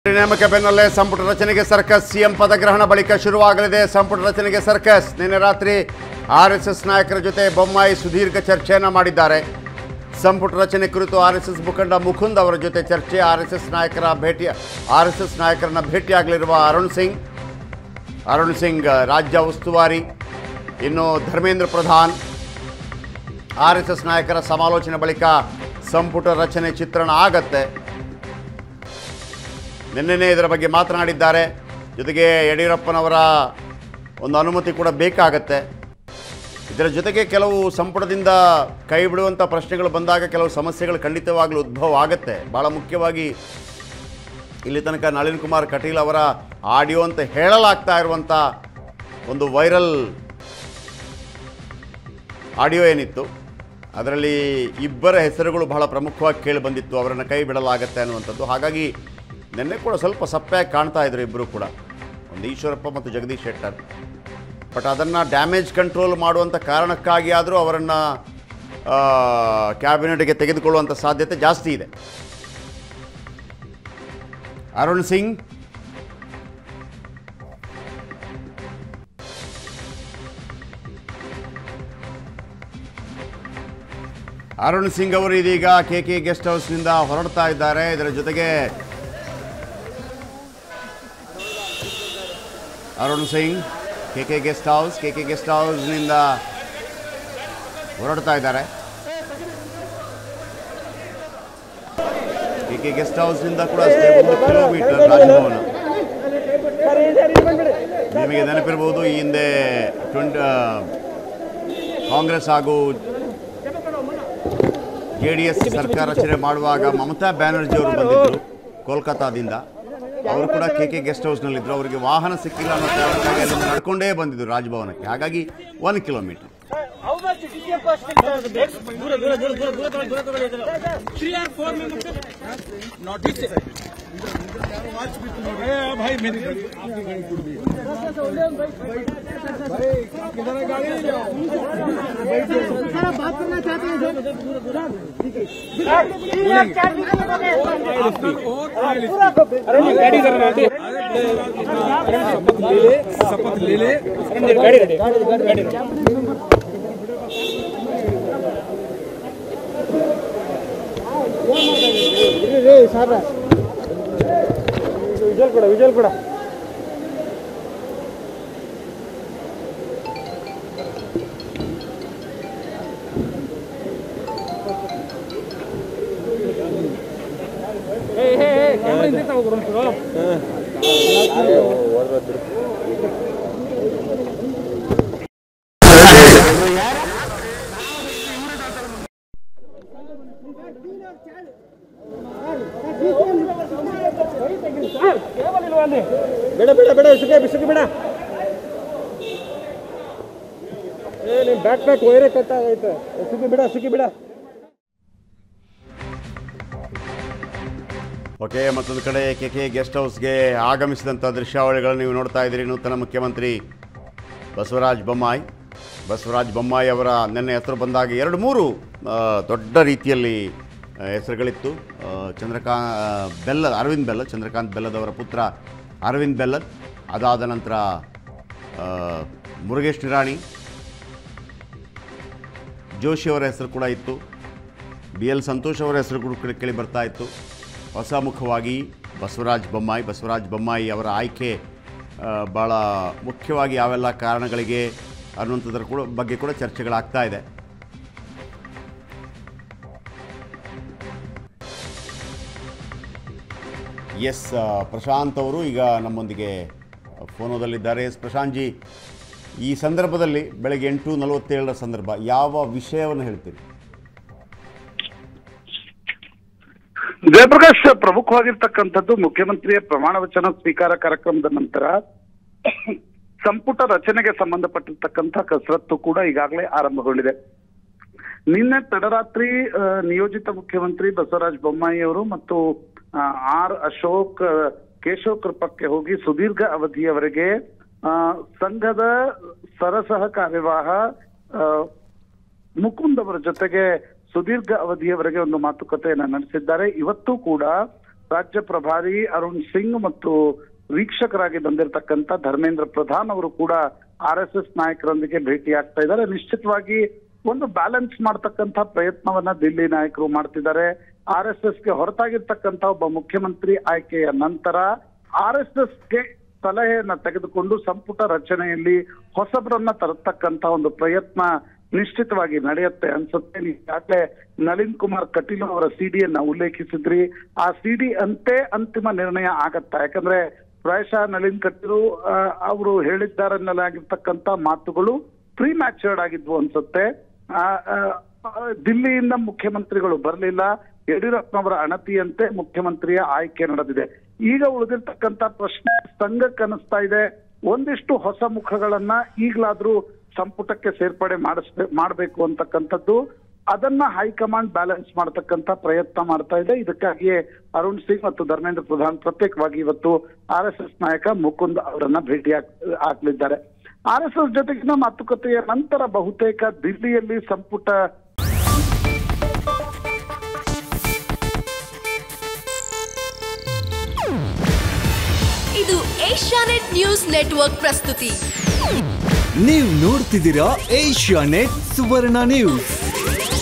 ನೇಮಕ ಬೆನ್ನಲ್ಲೇ ಸಂಪುಟ ರಚನೆಗೆ ಸರ್ಕಸ್ ಸಿಎಂ ಪದಗ್ರಹಣ ಬಳಿಕ ಶುರುವಾಗಲಿದೆ ಸಂಪುಟ ರಚನೆಗೆ ಸರ್ಕಸ್ ನಿನ್ನೆ ರಾತ್ರಿ ಆರ್ ಎಸ್ ಎಸ್ ನಾಯಕರ ಜೊತೆ ಬೊಮ್ಮಾಯಿ ಸುದೀರ್ಘ ಚರ್ಚೆಯನ್ನ ಮಾಡಿದ್ದಾರೆ ಸಂಪುಟ ರಚನೆ ಕುರಿತು ಆರ್ ಎಸ್ ಎಸ್ ಮುಖಂಡ ಮುಕುಂದ್ ಅವರ ಜೊತೆ ಚರ್ಚೆ ಆರ್ ಎಸ್ ಎಸ್ ನಾಯಕರ ಭೇಟಿ ಆರ್ ಎಸ್ ಎಸ್ ನಾಯಕರನ್ನ ಭೇಟಿಯಾಗಲಿರುವ ಅರುಣ್ ಸಿಂಗ್ ಅರುಣ್ ಸಿಂಗ್ ರಾಜ್ಯ ಉಸ್ತುವಾರಿ ಇನ್ನು Dharmendra Pradhan R S S ನಾಯಕರ ಸಮಾಲೋಚನೆ ಬಳಿಕ ಸಂಪುಟ ರಚನೆ ಚಿತ್ರಣ ಆಗತ್ತೆ ನಿನ್ನೆನೇ ಇದರ ಬಗ್ಗೆ ಮಾತನಾಡಿದ್ದಾರೆ ಜೊತೆಗೆ ಯಡಿಯೂರಪ್ಪನವರ ಒಂದು ಅನುಮತಿ ಕೂಡ ಬೇಕಾಗತ್ತೆ ಇದರ ಜೊತೆಗೆ ಕೆಲವು ಸಂಪುಟದಿಂದ ಕೈ ಬಿಡುವಂಥ ಪ್ರಶ್ನೆಗಳು ಬಂದಾಗ ಕೆಲವು ಸಮಸ್ಯೆಗಳು ಖಂಡಿತವಾಗಲೂ ಉದ್ಭವ ಆಗುತ್ತೆ ಭಾಳ ಮುಖ್ಯವಾಗಿ ಇಲ್ಲಿ ತನಕ ನಳಿನ್ ಕುಮಾರ್ ಕಟೀಲ್ ಅವರ ಆಡಿಯೋ ಅಂತ ಹೇಳಲಾಗ್ತಾ ಇರುವಂಥ ಒಂದು ವೈರಲ್ ಆಡಿಯೋ ಏನಿತ್ತು ಅದರಲ್ಲಿ ಇಬ್ಬರ ಹೆಸರುಗಳು ಬಹಳ ಪ್ರಮುಖವಾಗಿ ಕೇಳಿ ಬಂದಿತ್ತು ಅವರನ್ನು ಕೈ ಬಿಡಲಾಗತ್ತೆ ಅನ್ನುವಂಥದ್ದು ಹಾಗಾಗಿ ನಿನ್ನೆ ಕೂಡ ಸ್ವಲ್ಪ ಸಪ್ಪೆಯಾಗಿ ಕಾಣ್ತಾ ಇದ್ರು ಇಬ್ಬರು ಕೂಡ ಒಂದು ಈಶ್ವರಪ್ಪ ಮತ್ತು ಜಗದೀಶ್ ಶೆಟ್ಟರ್ ಬಟ್ ಅದನ್ನು ಡ್ಯಾಮೇಜ್ ಕಂಟ್ರೋಲ್ ಮಾಡುವಂಥ ಕಾರಣಕ್ಕಾಗಿ ಆದರೂ ಅವರನ್ನು ಕ್ಯಾಬಿನೆಟ್ಗೆ ತೆಗೆದುಕೊಳ್ಳುವಂಥ ಸಾಧ್ಯತೆ ಜಾಸ್ತಿ ಇದೆ ಅರುಣ್ ಸಿಂಗ್ ಅರುಣ್ ಸಿಂಗ್ ಅವರು ಇದೀಗ ಕೆ ಕೆ ಗೆಸ್ಟ್ ಹೌಸ್ನಿಂದ ಹೊರಡ್ತಾ ಇದ್ದಾರೆ ಇದರ ಜೊತೆಗೆ Arun Singh K K guest house K K guest ಹೌಸ್ನಿಂದ ಹೊರಡ್ತಾ ಇದ್ದಾರೆ ಕೆ ಕೆ ಗೆಸ್ಟ್ ಹೌಸ್ನಿಂದ ಕೂಡ ಅಷ್ಟೇ ಒಂದು ಕಿಲೋಮೀಟರ್ ರಾಜಭವನ ನಿಮಗೆ ನೆನಪಿರ್ಬೋದು ಈ ಹಿಂದೆ ಟ್ವೆಂಟಿ ಕಾಂಗ್ರೆಸ್ ಹಾಗೂ ಜೆ ಡಿ ಎಸ್ ಸರ್ಕಾರ ರಚನೆ ಮಾಡುವಾಗ ಮಮತಾ ಬ್ಯಾನರ್ಜಿ ಅವರು ಬಂದಿದ್ದರು ಕೋಲ್ಕತ್ತಾದಿಂದ ಅವರು ಕೂಡ ಕೆ ಕೆ ಗೆಸ್ಟ್ ಹೌಸ್ನಲ್ಲಿದ್ದರು ಅವರಿಗೆ ವಾಹನ ಸಿಕ್ಕಿಲ್ಲ ಅನ್ನೋ ಕಾರಣಕ್ಕಾಗಿ ಅಲ್ಲಿಂದ ನಡ್ಕೊಂಡೇ ಬಂದಿದ್ದರು ರಾಜಭವನಕ್ಕೆ ಹಾಗಾಗಿ one kilometre How much DCM cost in the ದೂರ ದೂರ ದೂರ ದೂರ ದೂರ ತಗೊಳ್ಳಿ, ದೂರ ತಗೊಳ್ಳಿ ಇದನ್ನ. Three or four members. Not this. ए, भाई मेरी गाड़ी आपकी गाड़ी टूट गई भाई किधर है गाड़ी सर आप बात करना चाहते हैं सर अरे गाड़ी कर रहे थे शपथ ले ले शपथ ले ले गाड़ी रेडी गाड़ी रेडी ಸರ್ ವಿಜಲ್ ಕೂಡ ವಿಜಲ್ ಕೂಡ ಏ ಏ ಏ ಕ್ಯಾಮ್ರಾ ಹಿಂದೆ ತಗೋರು ಬೇಡ ಬೇಡ ಬೇಡ ಸುಖ ಸುಖ ಬೇಡ ಏ ನಿಮ್ ಬ್ಯಾಕ್ ಪ್ಯಾಕ್ ವೈರೇ ಕಟ್ ಆಗೈತೆ ಸುಖಿ ಬಿಡ ಸುಖಿ ಬಿಡ ಓಕೆ ಮತ್ತೊಂದು ಕಡೆ ಕೆ ಕೆ ಗೆಸ್ಟ್ ಹೌಸ್ಗೆ ಆಗಮಿಸಿದಂಥ ದೃಶ್ಯಾವಳಿಗಳನ್ನು ನೀವು ನೋಡ್ತಾ ಇದ್ದೀರಿ ನೂತನ ಮುಖ್ಯಮಂತ್ರಿ ಬಸವರಾಜ ಬೊಮ್ಮಾಯಿ ಬಸವರಾಜ ಬೊಮ್ಮಾಯಿ ಅವರ ನಿನ್ನೆ ಹೆಸರು ಬಂದಾಗ ಎರಡು ಮೂರು ಆ, ದೊಡ್ಡ ರೀತಿಯಲ್ಲಿ ಆ, ಹೆಸರುಗಳಿತ್ತು ಆ, ಚಂದ್ರಕಾ ಬೆಲ್ಲದ್ ಅರವಿಂದ್ ಬೆಲ್ಲದ್ ಚಂದ್ರಕಾಂತ್ ಬೆಲ್ಲದವರ ಪುತ್ರ ಅರವಿಂದ್ ಬೆಲ್ಲದ್ ಅದಾದ ನಂತರ ಆ, ಮುರುಗೇಶ್ ನಿರಾಣಿ ಜೋಶಿ ಅವರ ಹೆಸರು ಕೂಡ ಇತ್ತು ಬಿ ಎಲ್ ಸಂತೋಷ್ ಅವರ ಹೆಸರು ಕೂಡ ಕೇಳಿ- ಕೇಳಿ ಬರ್ತಾ ಇತ್ತು ಹೊಸ ಮುಖವಾಗಿ ಬಸವರಾಜ ಬೊಮ್ಮಾಯಿ ಬಸವರಾಜ ಬೊಮ್ಮಾಯಿ ಅವರ ಆಯ್ಕೆ ಆ, ಭಾಳ ಮುಖ್ಯವಾಗಿ ಯಾವೆಲ್ಲ ಕಾರಣಗಳಿಗೆ ಅನ್ನುವಂಥದ್ರ ಕೂಡ ಬಗ್ಗೆ ಕೂಡ ಚರ್ಚೆಗಳಾಗ್ತಾ ಇದೆ ಎಸ್ ಆ, ಪ್ರಶಾಂತ್ ಅವರು ಈಗ ನಮ್ಮೊಂದಿಗೆ ಫೋನೋದಲ್ಲಿದ್ದಾರೆ ಎಸ್ ಪ್ರಶಾಂತ್ ಜಿ ಈ ಸಂದರ್ಭದಲ್ಲಿ ಬೆಳಗ್ಗೆ ಎಂಟು ನಲವತ್ತೇಳರ ಸಂದರ್ಭ ಯಾವ ವಿಷಯವನ್ನು ಹೇಳ್ತೀರಿ ಜಯಪ್ರಕಾಶ್ ಪ್ರಮುಖವಾಗಿರ್ತಕ್ಕಂಥದ್ದು ಮುಖ್ಯಮಂತ್ರಿಯ ಪ್ರಮಾಣ ವಚನ ಸ್ವೀಕಾರ ಕಾರ್ಯಕ್ರಮದ ನಂತರ ಸಂಪುಟ ರಚನೆಗೆ ಸಂಬಂಧಪಟ್ಟಿರ್ತಕ್ಕಂಥ ಕಸರತ್ತು ಕೂಡ ಈಗಾಗಲೇ ಆರಂಭಗೊಂಡಿದೆ ನಿನ್ನೆ ತಡರಾತ್ರಿ ಆ, ನಿಯೋಜಿತ ಮುಖ್ಯಮಂತ್ರಿ ಬಸವರಾಜ ಬೊಮ್ಮಾಯಿ ಅವರು ಮತ್ತು ಆ, ಆರ್ ಅಶೋಕ್ ಆ, ಕೇಶವ್ ಕೃಪಕ್ಕೆ ಹೋಗಿ ಸುದೀರ್ಘ ಅವಧಿಯವರೆಗೆ ಆ, ಸಂಘದ ಸರಸಹ ಕಾರ್ಯವಾಹ ಆ, ಮುಕುಂದ್ ಅವರ ಜೊತೆಗೆ ಸುದೀರ್ಘ ಅವಧಿಯವರೆಗೆ ಒಂದು ಮಾತುಕತೆಯನ್ನ ನಡೆಸಿದ್ದಾರೆ ಇವತ್ತು ಕೂಡ ರಾಜ್ಯ ಪ್ರಭಾರಿ ಅರುಣ್ ಸಿಂಗ್ ಮತ್ತು ವೀಕ್ಷಕರಾಗಿ ಬಂದಿರತಕ್ಕಂತ ಧರ್ಮೇಂದ್ರ ಪ್ರಧಾನ್ ಅವರು ಕೂಡ ಆರ್ ಎಸ್ ಎಸ್ ನಾಯಕರೊಂದಿಗೆ ಭೇಟಿ ಆಗ್ತಾ ಇದ್ದಾರೆ ನಿಶ್ಚಿತವಾಗಿ ಒಂದು ಬ್ಯಾಲೆನ್ಸ್ ಮಾಡ್ತಕ್ಕಂತ ಪ್ರಯತ್ನವನ್ನ ದಿಲ್ಲಿ ನಾಯಕರು ಮಾಡ್ತಿದ್ದಾರೆ ಆರ್ ಎಸ್ ಎಸ್ಗೆ ಹೊರತಾಗಿರ್ತಕ್ಕಂತ ಒಬ್ಬ ಮುಖ್ಯಮಂತ್ರಿ ಆಯ್ಕೆಯ ನಂತರ ಆರ್ ಎಸ್ ಎಸ್ಗೆ ಸಲಹೆಯನ್ನ ತೆಗೆದುಕೊಂಡು ಸಂಪುಟ ರಚನೆಯಲ್ಲಿ ಹೊಸಬರನ್ನ ತರತಕ್ಕಂತ ಒಂದು ಪ್ರಯತ್ನ ನಿಶ್ಚಿತವಾಗಿ ನಡೆಯುತ್ತೆ ಅನ್ಸುತ್ತೆ ನೀವು ಈಗಾಗಲೇ ನಳಿನ್ ಕುಮಾರ್ ಕಟೀಲ್ ಅವರ ಸಿಡಿಯನ್ನ ಉಲ್ಲೇಖಿಸಿದ್ರಿ ಆ ಸಿಡಿ ಅಂತೆ ಅಂತಿಮ ನಿರ್ಣಯ ಆಗತ್ತಾ ಯಾಕಂದ್ರೆ ಪ್ರಾಯಶಃ ನಳಿನ್ ಕಟೀಲು ಅವರು ಹೇಳಿದ್ದಾರನ್ನಲಾಗಿರ್ತಕ್ಕಂತ ಮಾತುಗಳು ಪ್ರೀ ಮ್ಯಾಚರ್ಡ್ ಆಗಿದ್ವು ಅನ್ಸುತ್ತೆ ಆ, ಆ, ಆ, ದಿಲ್ಲಿಯಿಂದ ಮುಖ್ಯಮಂತ್ರಿಗಳು ಬರಲಿಲ್ಲ ಯಡಿಯೂರಪ್ಪನವರ ಅಣತಿಯಂತೆ ಮುಖ್ಯಮಂತ್ರಿಯ ಆಯ್ಕೆ ನಡೆದಿದೆ ಈಗ ಉಳಿದಿರ್ತಕ್ಕಂತ ಪ್ರಶ್ನೆ ಸಂಘಕ್ಕೆ ಅನಿಸ್ತಾ ಇದೆ ಒಂದಿಷ್ಟು ಹೊಸ ಮುಖಗಳನ್ನ ಈಗಲಾದ್ರೂ ಸಂಪುಟಕ್ಕೆ ಸೇರ್ಪಡೆ ಮಾಡಿಸ್ಬೇ ಮಾಡಬೇಕು ಅಂತಕ್ಕಂಥದ್ದು ಅದನ್ನ ಹೈಕಮಾಂಡ್ ಬ್ಯಾಲೆನ್ಸ್ ಮಾಡತಕ್ಕಂತ ಪ್ರಯತ್ನ ಮಾಡ್ತಾ ಇದೆ ಇದಕ್ಕಾಗಿಯೇ ಅರುಣ್ ಸಿಂಗ್ ಮತ್ತು ಧರ್ಮೇಂದ್ರ ಪ್ರಧಾನ್ ಪ್ರತ್ಯೇಕವಾಗಿ ಇವತ್ತು ಆರ್ ಎಸ್ ಎಸ್ ನಾಯಕ ಮುಕುಂದ್ ಅವರನ್ನ ಭೇಟಿ ಹಾಕ್- ಹಾಕ್ಲಿದ್ದಾರೆ ಆರ್ ಎಸ್ ಎಸ್ ಜೊತೆಗಿನ ಮಾತುಕತೆಯ ನಂತರ ಬಹುತೇಕ ದಿಲ್ಲಿಯಲ್ಲಿ ಸಂಪುಟ ಇದು ಏಷ್ಯಾನೆಟ್ ನ್ಯೂಸ್ ನೆಟ್ವರ್ಕ್ ಪ್ರಸ್ತುತಿ ನೀವು ನೋಡ್ತಿದ್ದೀರಾ ಏಷ್ಯಾ ನೆಟ್ ಸುವರ್ಣ ನ್ಯೂಸ್